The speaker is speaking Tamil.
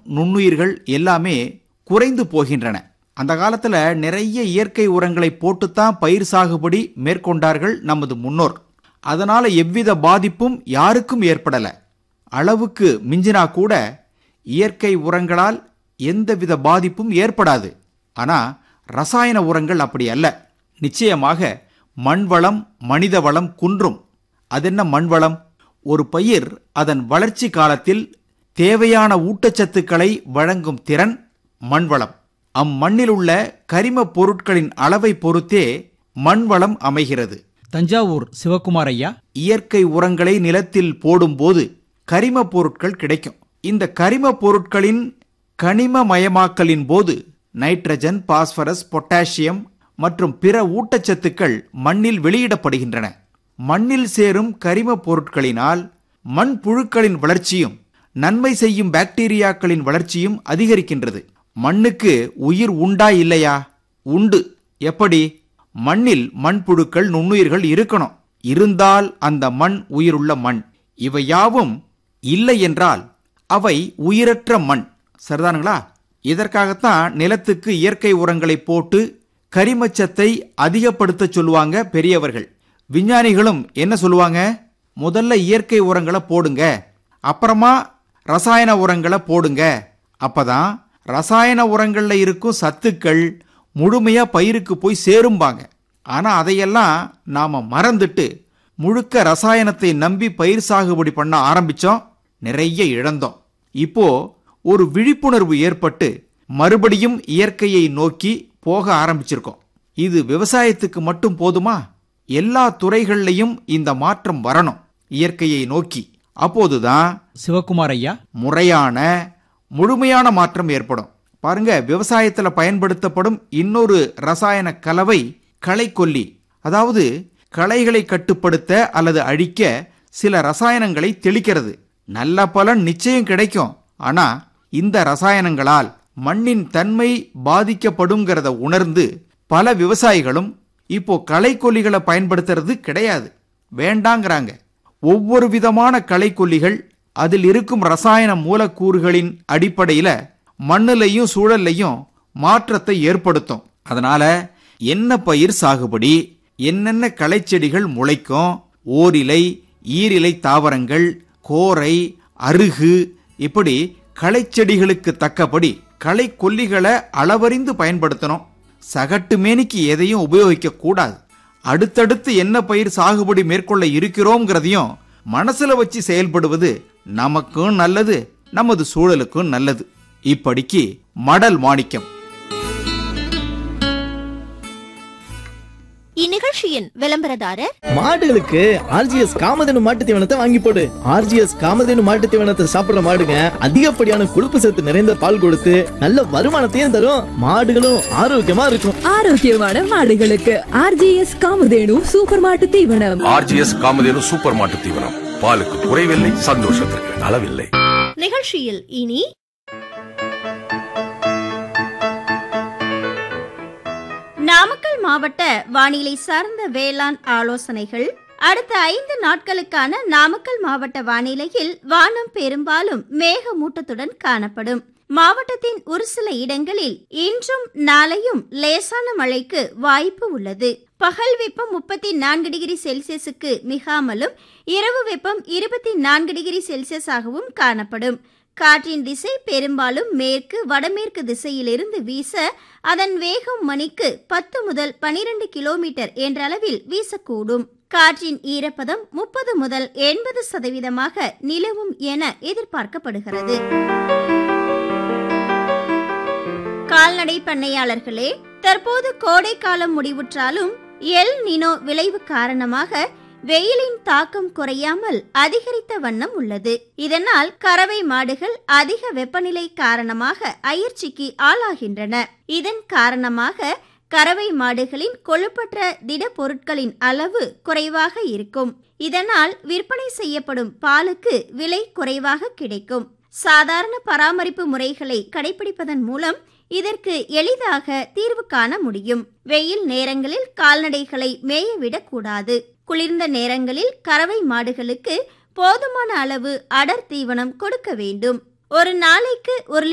நுண்ணுயிர்கள் எல்லாமே குறைந்து போகின்றன அந்த காலத்துல நிறைய இயற்கை உரங்களை போட்டுத்தான் பயிர் சாகுபடி மேற்கொண்டார்கள் நமது முன்னோர் அதனால எவ்வித பாதிப்பும் யாருக்கும் ஏற்படல அளவுக்கு மிஞ்சினா கூட இயற்கை உரங்களால் எந்தவித பாதிப்பும் ஏற்படாது ஆனா ரசாயன உரங்கள் அப்படி அல்ல நிச்சயமாக மண் வளம் மனித வளம் குன்றும் அதென்ன மண் வளம் ஒரு பயிர் அதன் வளர்ச்சி காலத்தில் தேவையான ஊட்டச்சத்துக்களை வழங்கும் திறன் மண் வளம் அம்மண்ணில் உள்ள கரிம பொருட்களின் அளவை பொறுத்தே மண் வளம் அமைகிறது தஞ்சாவூர் சிவகுமார் ஐயா இயற்கை உரங்களை நிலத்தில் போடும்போது கரிம பொருட்கள் கிடைக்கும் இந்த கரிம பொருட்களின் கனிமமயமாக்கலின் போது நைட்ரஜன் பாஸ்பரஸ் பொட்டாசியம் மற்றும் பிற ஊட்டச்சத்துக்கள் மண்ணில் வெளியிடப்படுகின்றன மண்ணில் சேரும் கரிம பொருட்களினால் மண் புழுக்களின் வளர்ச்சியும் நன்மை செய்யும் பாக்டீரியாக்களின் வளர்ச்சியும் அதிகரிக்கின்றது மண்ணுக்கு உயிர் உண்டா இல்லையா உண்டு எப்படி மண்ணில் மண்புழுக்கள் நுண்ணுயிர்கள் இருக்கணும் இருந்தால் அந்த மண் உயிருள்ள மண் இவை யாவும் இல்லை என்றால் அவை உயிரற்ற மண் சரிதானுங்களா இதற்காகத்தான் நிலத்துக்கு இயற்கை உரங்களை போட்டு கரிமச்சத்தை அதிகப்படுத்த சொல்லுவாங்க பெரியவர்கள் விஞ்ஞானிகளும் என்ன சொல்லுவாங்க முதல்ல இயற்கை உரங்களை போடுங்க அப்புறமா ரசாயன உரங்களை போடுங்க அப்பதான் ரசாயன உரங்கள்ல இருக்கும் சத்துக்கள் முழுமையா பயிருக்கு போய் சேரும்பாங்க ஆனா அதையெல்லாம் நாம மறந்துட்டு முழுக்க ரசாயனத்தை நம்பி பயிர் சாகுபடி பண்ண ஆரம்பிச்சோம் நிறைய இழந்தோம் இப்போ ஒரு விழிப்புணர்வு ஏற்பட்டு மறுபடியும் இயற்கையை நோக்கி போக ஆரம்பிச்சிருக்கோம் இது விவசாயத்துக்கு மட்டும் போதுமா எல்லா துறைகள்லையும் இந்த மாற்றம் வரணும் இயற்கையை நோக்கி அப்போதுதான் சிவகுமார் ஐயா முறையான முழுமையான மாற்றம் ஏற்படும் பாருங்க விவசாயத்துல பயன்படுத்தப்படும் இன்னொரு ரசாயன கலவை களைக்கொல்லி அதாவது களைகளை கட்டுப்படுத்த அல்லது அழிக்க சில ரசாயனங்களை தெளிக்கிறது நல்ல பலன் நிச்சயம் கிடைக்கும் ஆனா இந்த ரசாயனங்களால் மண்ணின் தன்மை பாதிக்கப்படுங்கிறத உணர்ந்து பல விவசாயிகளும் இப்போ களைக்கொல்லிகளை பயன்படுத்துறது கிடையாது வேண்டாங்கிறாங்க ஒவ்வொரு விதமான களைக்கொல்லிகள் அதில் இருக்கும் ரசாயன மூலக்கூறுகளின் அடிப்படையில மண்ணுலையும் சூழல்லையும் மாற்றத்தை ஏற்படுத்தும் அதனால என்ன பயிர் சாகுபடி என்னென்ன களைச்செடிகள் முளைக்கும் ஓரிலை ஈரிலை தாவரங்கள் கோரை அருகு இப்படி களைச்செடிகளுக்கு தக்கபடி களை கொல்லிகளை அளவறிந்து பயன்படுத்தணும் சகட்டு மேனிக்கு எதையும் உபயோகிக்க கூடாது அடுத்தடுத்து என்ன பயிர் சாகுபடி மேற்கொள்ள இருக்கிறோங்கிறதையும் மனசுல வச்சு செயல்படுவது நமக்கும் நல்லது நமது சூழலுக்கும் நல்லது இப்படிக்கு மடல் மாணிக்கம் இந்நிகழ்ச்சியின் விளம்பரதாரர் மாடுகளுக்கு ஆர்ஜிஎஸ் காமதேனு மாட்டு தீவனத்தை வாங்கி போடு ஆர்ஜிஎஸ் காமதேனு மாட்டு தீவனத்தை சாப்பிடுற மாடுங்க அதிகப்படியான கொழுப்பு சத்து நிறைந்த பால் கொடுத்து நல்ல வருமானத்தையும் தரும் மாடுகளும் ஆரோக்கியமா இருக்கும் ஆரோக்கியமான மாடுகளுக்கு ஆர்ஜிஎஸ் காமதேனு சூப்பர் மாட்டு தீவனம் ஆர்ஜிஎஸ் காமதேனு சூப்பர் மாட்டு தீவனம் பாலுக்கு குறைவில்லை சந்தோஷத்திற்கு அளவில்லை நிகழ்ச்சியில் இனி நாமக்கல் மாவட்ட வானிலை சார்ந்த வேளாண் ஆலோசனைகள் அடுத்த ஐந்து நாட்களுக்கான நாமக்கல் மாவட்ட வானிலையில் வானம் பெரும்பாலும் மேகமூட்டத்துடன் காணப்படும் மாவட்டத்தின் ஒரு சில இடங்களில் இன்றும் நாளையும் லேசான மழைக்கு வாய்ப்பு உள்ளது பகல் வெப்பம் முப்பத்தி நான்கு டிகிரி செல்சியஸுக்கு மிகாமலும் இரவு வெப்பம் இருபத்தி நான்கு டிகிரி செல்சியஸாகவும் காணப்படும் காற்றின் திசை பெரும்பாலும் மேற்கு வடமேற்கு திசையிலிருந்து வீச அதன் வேகம் மணிக்கு பத்து முதல் பனிரெண்டு கிலோமீட்டர் என்ற அளவில் வீசக்கூடும் காற்றின் ஈரப்பதம் முப்பது முதல் எண்பது சதவீதமாக நிலவும் என எதிர்பார்க்கப்படுகிறது கால்நடை பண்ணையாளர்களே தற்போது கோடை காலம் முடிவுற்றாலும் எல் நினோ விளைவு காரணமாக வெயிலின் தாக்கம் குறையாமல் அதிகரித்த வண்ணம் உள்ளது இதனால் கறவை மாடுகள் அதிக வெப்பநிலை காரணமாக அயற்சிக்கு ஆளாகின்றன இதன் காரணமாக கறவை மாடுகளின் கொழுப்பற்ற திட பொருட்களின் அளவு குறைவாக இருக்கும் இதனால் விற்பனை செய்யப்படும் பாலுக்கு விலை குறைவாக கிடைக்கும் சாதாரண பராமரிப்பு முறைகளை கடைபிடிப்பதன் மூலம் இதற்கு எளிதாக தீர்வு காண முடியும் வெயில் நேரங்களில் கால்நடைகளை மேயவிடக்கூடாது குளிர்ந்த நேரங்களில் கறவை மாடுகளுக்கு போதுமான அளவு அடர் தீவனம் கொடுக்க வேண்டும் ஒரு நாளைக்கு ஒரு